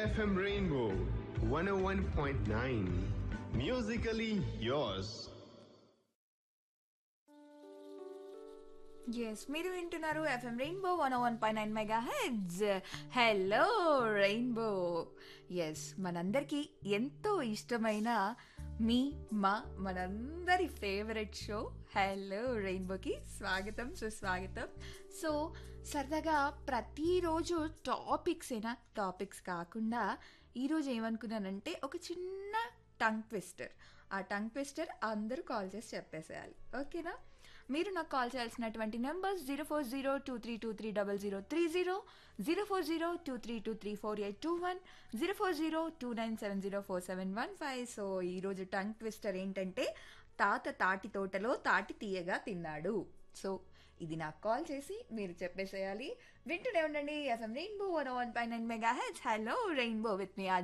FM Rainbow 101.9. Musically yours. Yes మీరు వింటున్నారు FM Rainbow one one పై nine megahertz hello Rainbow ఎస్ మనందరికీ ఎంతో ఇష్టమైన మీ మా మనందరి ఫేవరెట్ షో హలో రెయిన్బోకి స్వాగతం సుస్వాగతం సో సరదాగా ప్రతిరోజు టాపిక్స్ ఏనా టాపిక్స్ కాకుండా ఈరోజు ఏమనుకున్నానంటే ఒక చిన్న టంగ్ ట్విస్టర్ ఆ టంగ్ ట్విస్టర్ అందరూ కాల్ చేసి చెప్పేసేయాలి ఓకేనా మీరు నాకు కాల్ చేయాల్సినటువంటి numbers zero four zero two three two three double zero three zero zero four zero two three two three four eight two one zero four zero two nine seven zero four seven one five so ఈరోజు tongue twister ఏంటంటే తాత తాటి తోటలో తాటి తీయగా తిన్నాడు so ఇది నాకు కాల్ చేసి మీరు చెప్పేసేయాలి వింటూనే ఉండండి ఎఫ్ఎం రెయిన్బో వన్ వన్ పై nine megahertz hello Rainbow with me